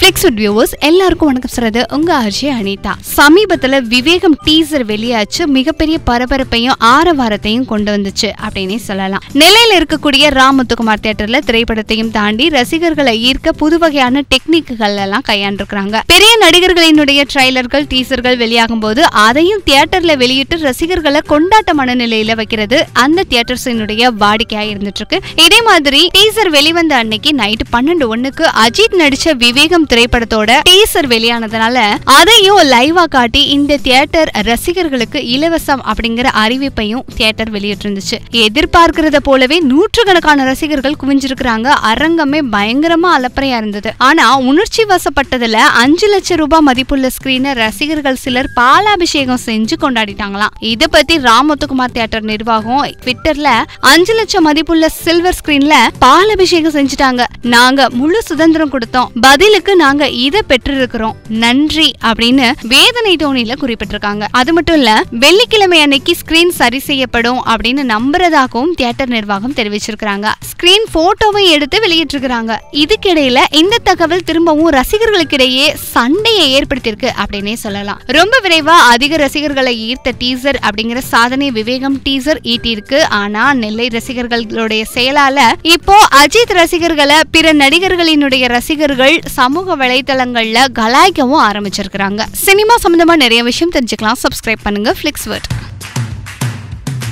Flixwood viewers எல்லாருக்கும் வணக்கம் சொல்றது உங்க அர்ஜி அனிதா சமீபத்துல விவேகம் டீசர் வெளியாச்சு மிகப்பெரிய பரபரப்பையும் ஆரவாரத்தையும் கொண்டு வந்துச்சு அப்படின்னே சொல்லலாம் நிலையில இருக்கக்கூடிய ராமுத்துக்குமார் தியேட்டர்ல திரைப்படத்தையும் தாண்டி ரசிகர்களை ஈர்க்க புது வகையான டெக்னிக்குகள் எல்லாம் கையாண்டிருக்கிறாங்க பெரிய நடிகர்களினுடைய ட்ரைலர்கள் டீசர்கள் வெளியாகும் போது அதையும் தியேட்டர்ல வெளியிட்டு ரசிகர்களை கொண்டாட்ட மனநிலையில வைக்கிறது அந்த தியேட்டர்ஸினுடைய வாடிக்கையா இருந்துட்டு இருக்கு இதே மாதிரி டீசர் வெளிவந்த அன்னைக்கு நைட்டு பன்னெண்டு ஒண்ணுக்கு அஜித் நடிச்ச விவேகம் திரைப்படத்தோட டீசர் வெளியானதுனால அதையும் லைவா காட்டி இந்த தியேட்டர் ரசிகர்களுக்கு இலவசம் அப்படிங்கிற அறிவிப்பையும் தியேட்டர் வெளியிட்டிருந்துச்சு எதிர்பார்க்கிறத போலவே நூற்றுக்கணக்கான ரசிகர்கள் குவிஞ்சிருக்கிறாங்க அரங்கமே பயங்கரமா அலப்பறையா இருந்தது ஆனா உணர்ச்சி வசப்பட்டதுல அஞ்சு லட்சம் ரூபாய் மதிப்புள்ள ஸ்கிரீனை ரசிகர்கள் சிலர் பாலாபிஷேகம் செஞ்சு கொண்டாடிட்டாங்களாம் இத பத்தி ராமத்துக்குமார் தியேட்டர் நிர்வாகம் ட்விட்டர்ல அஞ்சு லட்சம் மதிப்புள்ள சில்வர் ஸ்கிரீன்ல பாலாபிஷேகம் செஞ்சுட்டாங்க நாங்க முழு சுதந்திரம் கொடுத்தோம் பதிலுக்கு நாங்க இத பெற்றிருக்கிறோம் நன்றி அப்படின்னு வேதனை தோணியில குறிப்பிட்டிருக்காங்க அது மட்டும் இல்ல வெள்ளிக்கிழமை அன்னைக்கு ஸ்கிரீன் சரி செய்யப்படும் அப்படின்னு நம்புறதாகவும் தியேட்டர் நிர்வாகம் தெரிவிச்சிருக்காங்க ஸ்கிரீன் போட்டோவை எடுத்து வெளியிட்டிருக்கிறாங்க இதுக்கிடையில இந்த தகவல் திரும்பவும் ரசிகர்களுக்கிடையே சண்டையை ஏற்படுத்தியிருக்கு அப்படின்னே சொல்லலாம் ரொம்ப விரைவா அதிக ரசிகர்களை ஈர்த்த டீசர் அப்படிங்கிற சாதனை விவேகம் டீசர் ஈட்டியிருக்கு ஆனா நெல்லை ரசிகர்களுடைய செயலால இப்போ அஜித் ரசிகர்களை பிற நடிகர்களினுடைய ரசிகர்கள் சமூக வலைதளங்கள்ல கலாய்க்கவும் ஆரம்பிச்சிருக்கிறாங்க சினிமா சம்பந்தமா நிறைய விஷயம் தெரிஞ்சுக்கலாம் சப்ஸ்கிரைப் பண்ணுங்க ஃபிளிக்ஸ்வர்ட்